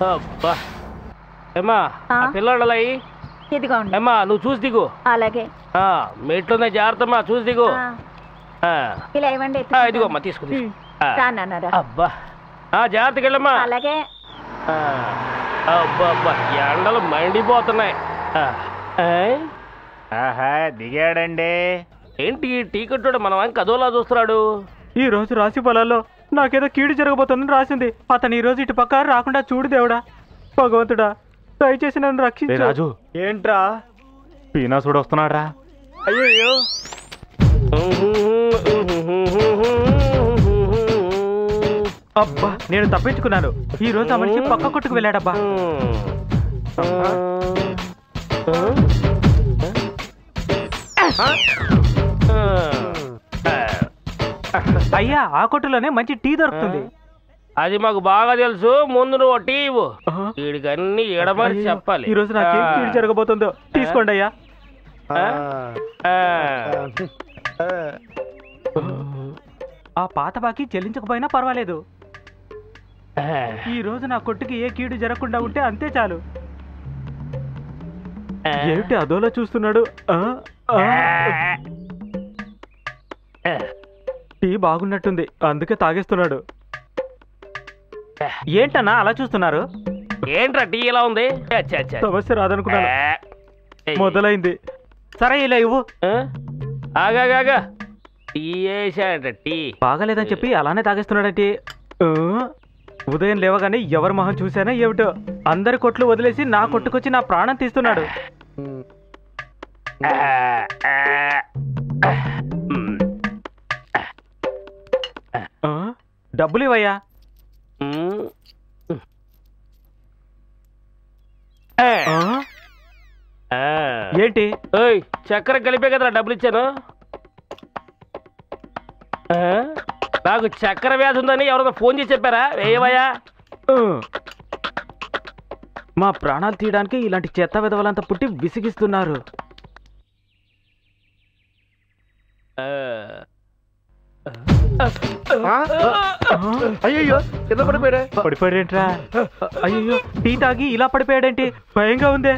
అబ్బా ఏమ్మా ఆ? ఆ పిల్లలు అయ్యి ఇదిగోండి ఏమ్మా నువ్వు చూసి దిగు అలాగే ఆ, మెట్లున్నాయి జాగ్రత్తమ్మా చూసి దిగు ఆ, ఆ. ఇలా ఇవ్వండి ఆ, ఇదిగోమ్మా తీసుకో తీసుకో. ఆ. రానన్నారా అబ్బా ఆ, జాగ్రత్తగా వెళ్ళమ్మా అలాగే ఆ. అబ్బా అబ్బా ఎండలు మండిపోతున్నాయి ఆ. ఏయ్, ఆహా దిగాడండి ఏంటి ఈ టీ కొట్టుడు మన వంక అదోలా చూస్తున్నాడు ఈ రోజు రాశి ఫలాల్లో నాకేదో కీడు జరగబోతుందని రాసింది అతను ఈ రోజు ఇటు పక్క రాకుండా చూడు దేవుడా భగవంతుడా దయచేసి నన్ను రే రక్షించు రాజు ఏంట్రా పీనాసుడు వస్తున్నాడా అయ్యో అబ్బా నేను తప్పించుకున్నాను ఈ రోజు ఆ మనిషి పక్క కొట్టుకు వెళ్ళాడబ్బా అయ్యా ఆ కొట్టులోనే మంచి టీ దొరుకుతుంది అది మాకు బాగా తెలుసు ముందు నువ్వు టీ ఇవ్వు ఆహా. వీడికి అన్ని ఎడమని అయ్యో, చెప్పాలి ఈ రోజు నాకేం కీడు జరగబోతుందో తీసుకోండి అయ్యా ఆ? ఆ. ఆ పాత బాకీ చెల్లించకపోయినా పర్వాలేదు ఆ. ఈ రోజు నా కొట్టుకి ఏ కీడు జరగకుండా ఉంటే అంతే చాలు ఏమిటి అదోలా చూస్తున్నాడు ఆ? ఆ? టీ బాగున్నట్టుంది అందుకే తాగేస్తున్నాడు ఏంటన్నా అలా చూస్తున్నారు ఏంట్రా టీ ఇలా ఉంది ఛ, ఛ, ఛ. సమస్య రాదనుకున్నాను ఏయ్. మొదలైంది సరే ఇలా ఇవ్వు ఆ? ఆగాగాగా టీ వేసాడంట టీ బాగాలేదని చెప్పి అలానే తాగేస్తున్నాడంటే ఆ? ఉదయం లేవగానే ఎవరి మొహం చూసానా ఏమిటో అందరి కొట్లు వదిలేసి నా కొట్టుకొచ్చి నా ప్రాణం తీస్తున్నాడు ఆ, ఆ, ఆ. మ్, ఆ? డబ్బులు ఇవ్వయ్యా మ్. ఆ. ఆ? ఆ. ఏంటి ఓయ్ చక్కెర కలిపే కదరా డబ్బులు ఇచ్చాను ఆ? నాకు చక్కెర వ్యాధి ఉందని ఎవరితో ఫోన్ చేసి చెప్పారా వేయవయ్యా ఆ. మా ప్రాణాలు తీయడానికి ఇలాంటి చెత్త విధవలంతా పుట్టి విసిగిస్తున్నారు ఆ. అయ్యో కింద పడిపోయాడే పడిపోయాడేంట్రా అయ్యో టీ తాగి ఇలా పడిపోయాడేంటి భయంగా ఉందే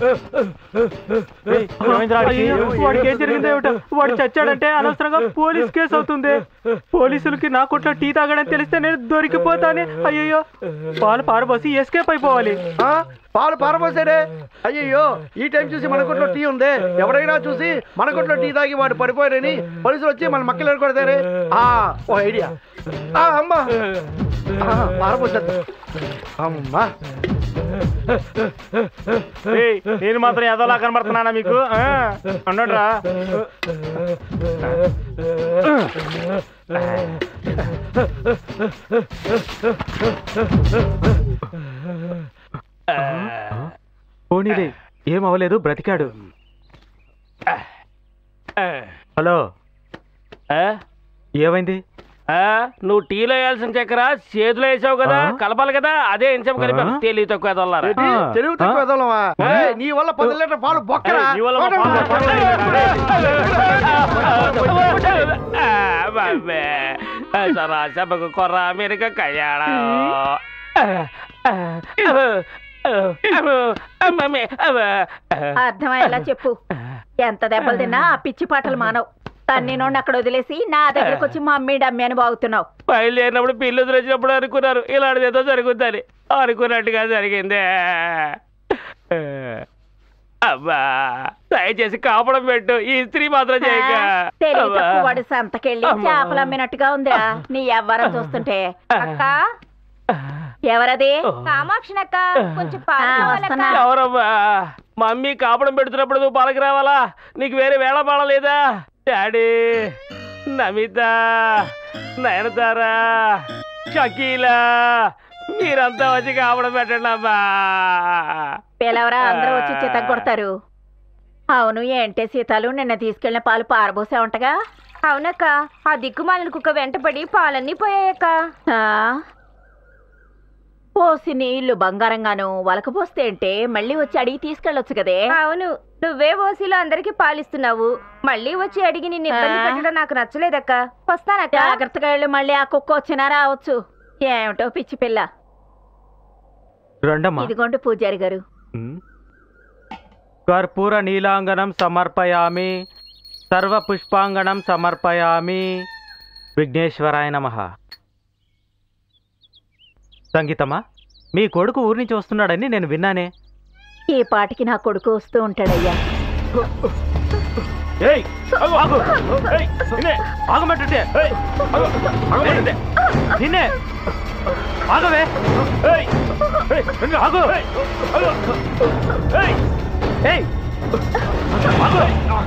అయ్యో, వాడికి ఏం జరిగిందో ఏమిటో వాడు చచ్చాడంటే అనవసరంగా పోలీస్ కేసు అవుతుంది పోలీసులకి నా కొట్లో టీ తాగడని తెలిస్తే నేను దొరికిపోతానే అయ్యో పాలు పారబోసి ఎస్కేప్ అయిపోవాలి ఆ, పాలు పారబోసాడే అయ్యయ్యో ఈ టైం చూసి మన కొట్లో టీ ఉంది ఎవరైనా చూసి మన కొట్లో టీ తాగి వాడు పడిపోయాడని పోలీసులు వచ్చి మన మక్కలు కొడతారే ఆ ఓ ఐడియా ఆ, అమ్మా ఆ, పారబోసేద్దాం అమ్మా ఏయ్, నేను మాత్రం ఎదోలా కనబడుతున్నానా మీకు అన్నట్రా పోనీలే ఏం అవ్వలేదు బ్రతికాడు ఆ. హలో ఆ? ఏమైంది ఆ? నువ్వు టీలో వేయాల్సిన చక్కెర చేతిలో వేసావు కదా ఆ? కలపాలి కదా అదే ఇంచం కలిపా ఆ? తెలివి తక్కువ ఎదవల్లారా. ఏంటి? ఆ. తెలివి తక్కువ ఆ? ఎదవలమా? ఏయ్, నీ వల్ల పది లీటర్ పాలు బొక్కరా ఏయ్, నీ వల్ల మా పాలు ఆ, బాబే. ఆ, సరా సభకు కొర్ర అమెరికా కళ్యాణం మమ్మీ అర్థమయ్యేలా చెప్పు ఎంత దెబ్బలు తిన్నా ఆ పిచ్చి పాటలు మానవు తన్నినోడిని అక్కడ వదిలేసి నా దగ్గరకు వచ్చి మా అమ్మి డమ్మి అని బాగుతున్నావు బయలుదేరినప్పుడు పిల్లు వచ్చినప్పుడు అనుకున్నారు ఇలాంటిది ఏదో జరుగుద్దని అనుకున్నట్టుగా జరిగిందే అబ్బా దయచేసి కాపడం పెట్టు ఈ స్త్రీ మాత్రం చేయక తెలివి అబ్బా. తక్కువ వాడు సంతకెళ్ళి అమ్మా. చేపలు అమ్మినట్టుగా ఉందిరా నీ ఎవ్వరం చూస్తుంటే అక్క ఎవరది కామాక్షినక్క కొంచెం ఆ, పాలు వస్తున్నా. కావాలక్క ఎవరమ్మా మమ్మీ కాపడం పెడుతున్నప్పుడు నువ్వు పలకి రావాలా నీకు వేరే వేళ పాడ లేదా డాడీ నమిత నయనతారా షకీలా మీరంతా వచ్చి కాపడం పెట్టండి అమ్మా పిలవరా అందరూ వచ్చి చిత్త కొడతారు అవును ఏంటే సీతాలు నిన్న తీసుకెళ్లిన పాలు పారబోసే ఉంటగా అవునక్క ఆ దిక్కుమాలిన కుక్క వెంటపడి పాలన్నీ పోయాయక్క ఆ? పోసి నీళ్లు బంగారంగాను వలకపోస్తే అంటే మళ్ళీ వచ్చి అడిగి తీసుకెళ్ళొచ్చు కదే అవును నువ్వే ఓసీలో అందరికి పాలిస్తున్నావు మళ్ళీ వచ్చి అడిగి నిన్ను ఇబ్బంది ఆ? పెట్టడం నాకు నచ్చలేదక్క వస్తానక్క జాగ్రత్తగా వెళ్ళి మళ్ళీ ఆ కుక్క వచ్చినా రావచ్చు ఏమిటో పిచ్చి పిల్ల రండమ్మా ఇదిగోండి పూజారి గారు ఉమ్. కర్పూర నీలాంగనం సమర్పయామి సర్వ పుష్పాంగణం సమర్పయామి విఘ్నేశ్వరాయ నమ సంగీతమ్మా మీ కొడుకు ఊరి నుంచి వస్తున్నాడని నేను విన్నానే ఈ పాటికి నా కొడుకు వస్తూ ఉంటాడయ్యా ఏయ్ ఆగు, ఆగు. ఏయ్, నిన్నే. ఆగమంటుంటే ఏయ్, ఆగు, ఆగమంటుంటే. నిన్నే ఆగవే ఏయ్, ఏయ్, నిన్ను ఆగు. ఏయ్, ఆగు. ఏయ్, ఏయ్ ఆగు.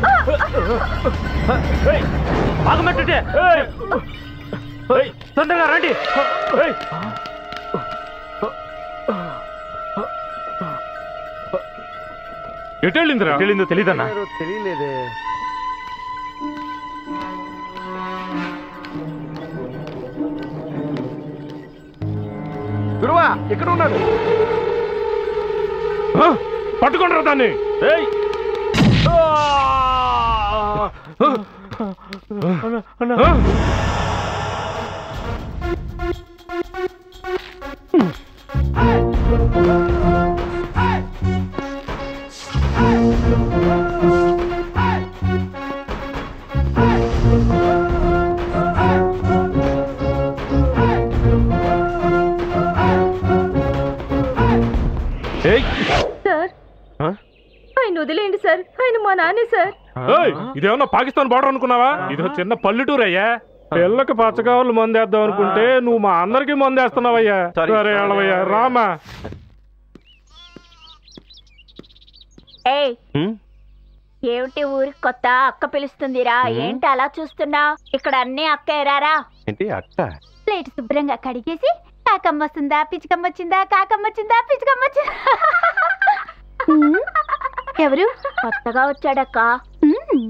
ఏయ్, ఆగమంటుంటే ఏయ్, ఏయ్, తొందరగా రండి ఏయ్. ఎటు వెళ్ళిందిరా తెలియదు తెలీదన్నా ఎవరో తెలియలేదే గురువా ఎక్కడ ఉన్నాడు పట్టుకుంటారా దాన్ని ఏయ్ ఏయ్ సార్ ఆయన వదిలేయండి సార్ ఆయన మా నాన్నే సార్ ఏయ్, ఇదేమన్నా పాకిస్తాన్ బార్డర్ అనుకున్నావా ఇది ఒక చిన్న పల్లెటూరు అయ్యా పిల్లకి పచ్చకావులు మందేద్దాం అనుకుంటే నువ్వు మా అందరికి మందేస్తున్నావయ్యా సరే అలవయ్యా రామా ఏయ్ ఏమిటి ఊరికి కొత్త అక్క పిలుస్తుందిరా ఏంటి అలా చూస్తున్నా ఇక్కడ అన్ని అక్క ఎరారా ఏంటి అక్క ప్లేట్ శుభ్రంగా కడిగేసి కాకమ్మ వస్తుందా పిచ్చుకమ్మ వచ్చిందా కాకమ్మ వచ్చిందా పిచ్చుకమ్మ వచ్చిందా ఉమ్, ఎవరు కొత్తగా వచ్చాడక్క ఉమ్,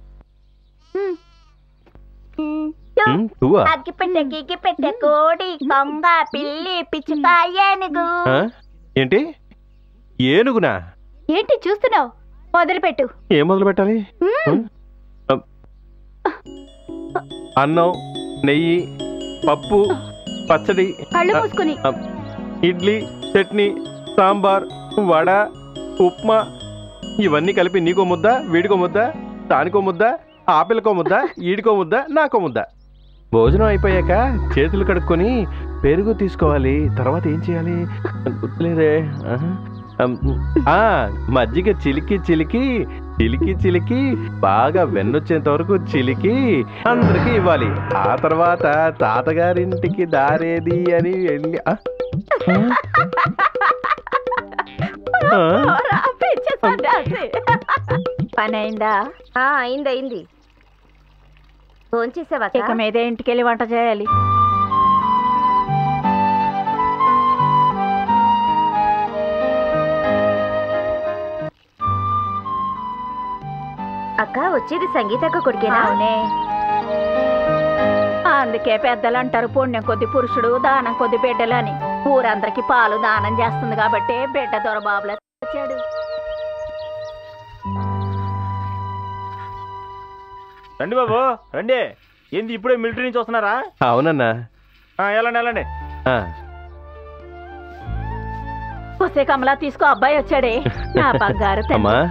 ఉమ్, నువ్వా అగ్గి పెట్టె గిగ్గి పెట్టె కోడి కొంగ పిల్లి పిచ్చుక ఏనుగు ఆ? ఏంటి ఏనుగునా ఏంటి చూస్తున్నావు మొదలుపెట్టు ఏం మొదలు పెట్టాలి ఉమ్, ఉమ్. అన్నం నెయ్యి పప్పు పచ్చడి కళ్ళు మూసుకుని ఆ, ఇడ్లీ చట్నీ సాంబార్ వడ ఉప్మా ఇవన్నీ కలిపి నీకో ముద్ద వీడికో ముద్ద దానికో ముద్ద ఆపిల్కో ముద్ద ఈడికో ముద్ద నాకో ముద్ద భోజనం అయిపోయాక చేతులు కడుక్కొని పెరుగు తీసుకోవాలి తర్వాత ఏం చేయాలి గుర్తులేదే ఆహా. అమ్, ఆ మజ్జిగ చిలికి చిలికి చిలికి చిలికి బాగా వెన్నొచ్చేంత వరకు చిలికి అందరికి ఇవ్వాలి ఆ తర్వాత తాతగారింటికి దారేది అని వెళ్ళి ఆ? ఆ? పని అయిందా ఆ అయింది అయింది భోంచేసావా ఇక మీదే ఇంటికెళ్ళి వంట చేయాలి అక్క వచ్చేది సంగీతక్క కొడుకేనా అవునే అందుకే పెద్దలు అంటారు పుణ్యం కొద్ది పురుషుడు దానం కొద్ది బిడ్డలని ఊరందరికి పాలు దానం చేస్తుంది కాబట్టి బిడ్డ దొరబాబుల వచ్చాడు రండి బాబు రండి ఏంది ఇప్పుడే మిలిటరీ నుంచి వస్తున్నారా అవునన్నా ఆ, వెళ్ళండి వెళ్ళండి ఆ, వస్తే కమలా తీసుకో అబ్బాయి వచ్చాడే నా బంగారు తల్లి. అమ్మా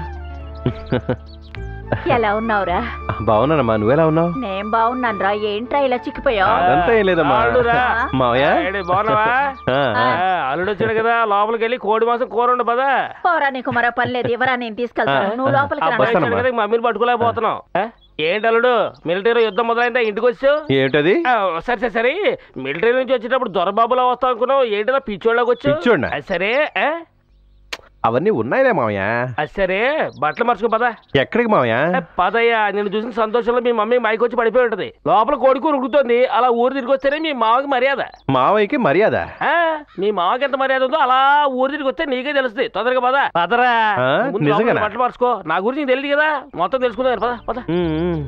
ఎలా ఉన్నావురా బాగున్నానమ్మా నువ్వెలా ఉన్నావు నేను బాగున్నాను రా ఏంట్రా ఇలా చిక్కిపోయావు అదంతా ఏం లేదమ్మా ఆడురా. మావయ్య ఏడి, బాగున్నావా ఆ, ఆ. ఆ, అల్లుడు వచ్చాడు కదా లోపలికి వెళ్ళి కోడి మాసం కూర ఉండు పదా పోరా నీకు మరో పని లేదు ఇవరా నేను తీసుకెళ్తాను నువ్వు లోపలికి రా అబ్బాయి వస్తానమ్మా. వచ్చాడు కదా మమ్మీని పట్టుకోలేకపోతున్నాం ఆ? ఏంటి అల్లుడు మిలిటరీ యుద్ధం మొదలైందా ఇంటికి వచ్చావు ఏమిటది ఆ, సరే సరే సరే మిలిటరీ నుంచి వచ్చేటప్పుడు దొరబాబులా వస్తావు అనుకున్నావు ఏంటిదా పిచ్చోళ్ళకి వచ్చావు పిచ్చోడ్నా? అది సరే ఆ? అవన్నీ ఉన్నాయిలే మావయ్య అది సరే బట్టలు మర్చుకో పదా ఎక్కడికి మావయ్య ఏ, పదయ్యా నేను చూసిన సంతోషంలో మీ మమ్మీ మైకి వచ్చి పడిపోయి ఉంటది లోపల కోడికూర ఉడుకుతుంది అలా ఊరు తిరిగి వస్తేనే మీ మామకి మర్యాద మావయ్యకి మర్యాద ఆ, మీ మామకి ఎంత మర్యాద ఉందో అలా ఊరు తిరిగి వస్తే నీకే తెలుస్తుంది తొందరగా పద పదరా ఆ, ముందు లోపలికి నిజంగానా? బట్టలు మార్చుకో నా గురించి నీకు తెలియదు కదా మొత్తం తెలుసుకుందాం పద పద ఉమ్, ఉమ్.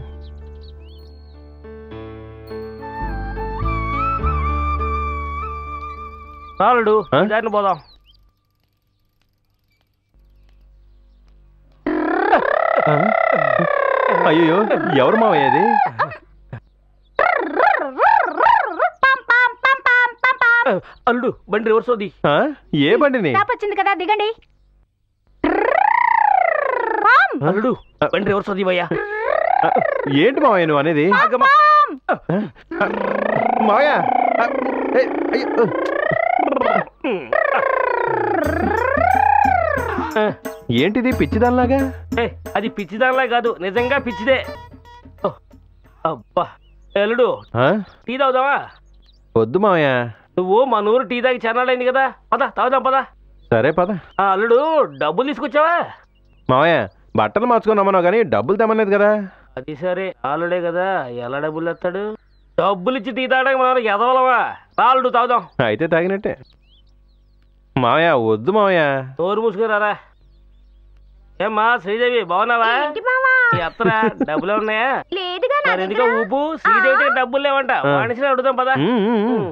నాలుడు ఆ? దారిని పోదాం ఆ? అయ్యో ఎవరు మావయ్య అది అల్లుడు బండి రివర్స్ అవుది ఆ? ఏ బండిని స్టాప్ వచ్చింది కదా దిగండి అల్లుడు బండి రివర్స్ అవుది భయ్యా ఆ, ఏంటి మావయ్య నువ్వు అనేది మావయ్య ఆ, ఏ, అయ్యో. ఏంటిది పిచ్చిదానిలాగా ఏ, అది పిచ్చిదానిలా కాదు నిజంగా పిచ్చిదే ఓ, అబ్బా అల్లుడు ఆ? టీ తాగుదామా వద్దు మావయ్య నువ్వు మా నూరు టీ తాగి చెన్నాడైంది కదా పద తాగుదాం పద సరే పద ఆ, అల్లుడు డబ్బులు తీసుకొచ్చావా మావయ్య బట్టలు మార్చుకున్నామన్నావు కానీ డబ్బులు తెమ్మలేదు కదా అది సరే ఆలుడే కదా ఎలా డబ్బులు ఎత్తాడు డబ్బులు ఇచ్చి టీ తాగడానికి మనం ఎదవలవా రాలుడు తాగుదాం అయితే తాగినట్టే మావయ్య వద్దు మావయ్య నోరు మూసుకురారా ఏమ్మా శ్రీదేవి బాగున్నావా ఏంటి మావా ఈ అత్తరా డబ్బులు ఉన్నాయా లేదుగా నా మరి ఎందుకో దగ్గర. ఊపు శ్రీదేవికి డబ్బులు లేవంట ఆ. మనిషిని అడుగుదాం పదా ఉమ్, ఉమ్, ఉమ్.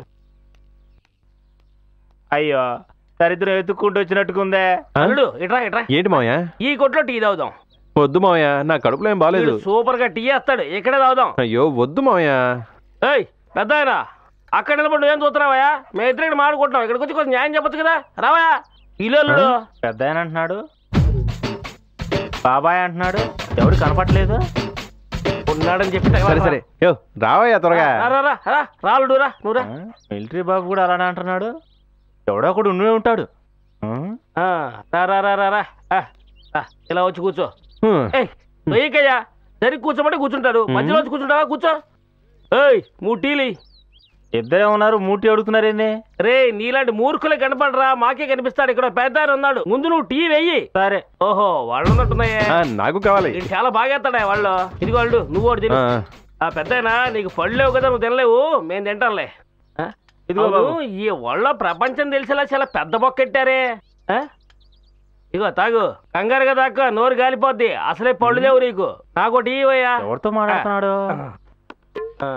అయ్యో దరిద్రం ఎత్తుక్కుంటూ వచ్చినట్టుకుందే ఆ? అల్లుడు ఇట్రా ఇట్రా ఏంటి మావయ్య ఈ కొట్లో టీ తాగుదాం వద్దు మావయ్య నా కడుపులో ఏం బాగాలేదు వీడు సూపర్ గా టీ వేస్తాడు ఇక్కడే తాగుదాం అయ్యో వద్దు మావయ్య ఏయ్ పెద్ద ఆయన అక్కడ నిలబడి ఏం చూస్తున్నావా మేము ఇద్దరు ఇక్కడ మాడుకుంటున్నాం ఇక్కడికి వచ్చి కొంచెం న్యాయం చెప్పొచ్చు కదా రావా ఇల్లు అల్లుడు పెద్ద ఆయన అంటున్నాడు బాబాయ్ అంటున్నాడు ఎవరు కనపట్లేదు ఉన్నాడని చెప్పి సరే తగలరా. సరే యో రావయ్య త్వరగా రా, రా, రా, రా, రాలుడు రా నువ్వు రా మిలిటరీ బాబు కూడా అలానే అంటున్నాడు ఎవడో ఒకడు ఉండే ఉంటాడు ఆ? ఆ, రా రా రా రా రా ఆ, ఆ, ఇలా వచ్చి కూర్చో హ్మ్. ఏయ్ వెయ్యకయ్యా సరి కూర్చోమంటే కూర్చుంటారు మధ్యలో వచ్చి కూర్చుంటావా కూర్చో ఏయ్ మూడు టీలు ఇద్దరే ఉన్నారు మూటి అడుగుతున్నారేంది రే నీలాంటి మూర్ఖులే కనపడరా మాకే కనిపిస్తాడు ఇక్కడ పెద్ద ఆయన ఉన్నాడు ముందు నువ్వు టీ వెయ్యి సరే ఓహో వాళ్ళు ఉన్నట్టున్నాయే ఆ, నాకు కావాలి వీడు చాలా బాగా ఎత్తాడా వాళ్ళు ఇదిగో వాళ్ళు నువ్వు ఒకటి తిను ఆ, ఆ పెద్ద నీకు పళ్ళు లేవు కదా నువ్వు తినలేవు మేము తింటాంలే ఆ? ఇదిగో అవును, బాబు. ఈ వాళ్ళ ప్రపంచం తెలిసేలా చాలా పెద్ద బొక్కెట్టారే ఆ? ఇగో తాగు కంగారుగా దాక్క నోరు గాలిపోద్ది అసలే పళ్ళు లేవు నీకు నాకు టీ ఇవ్వయ్యా ఎవరితో మాట్లాడుతున్నాడు ఆ.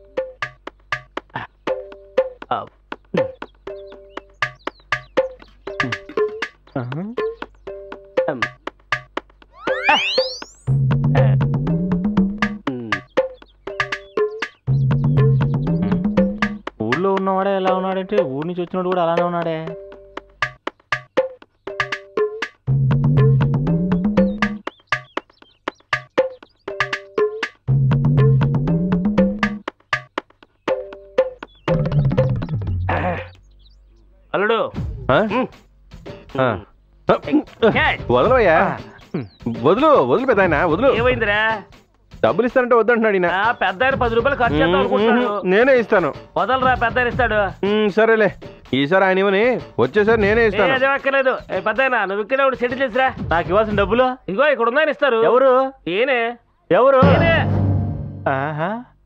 ఆ. ఆహా. ఉమ్. ఆ. ఆ. ఉమ్. ఊళ్ళో ఉన్నవాడే ఎలా ఉన్నాడంటే ఊరి నుంచి వచ్చినోడు కూడా అలానే ఉన్నాడే అల్లుడు ఆ? ఉమ్. ఆ. ఏయ్, వదలవయ్యా వదులు వదులు పెద్ద ఆయన వదులు ఏమైందిరా డబ్బులు ఇస్తానంటే వద్దంటున్నాడు ఈయన ఆ పెద్ద ఆయన పది రూపాయలు ఖర్చు చేద్దాం అనుకుంటున్నాడు నేనే ఇస్తాను వదలరా పెద్ద ఆయన ఇస్తాడు ఉమ్, సరేలే ఈసారి ఆయన ఇవ్వని వచ్చేసారి నేనే ఏ ఇస్తాను అదే అక్కర్లేదు ఏ పెద్ద ఆయన నువ్వు ఇక్కడే ఒకటి సెటిల్ చేసిరా నాకు ఇవ్వాల్సిన డబ్బులు ఇదిగో ఇక్కడ ఉందని ఇస్తారు ఎవరు ఏనే ఎవరు ఏనే ఆహా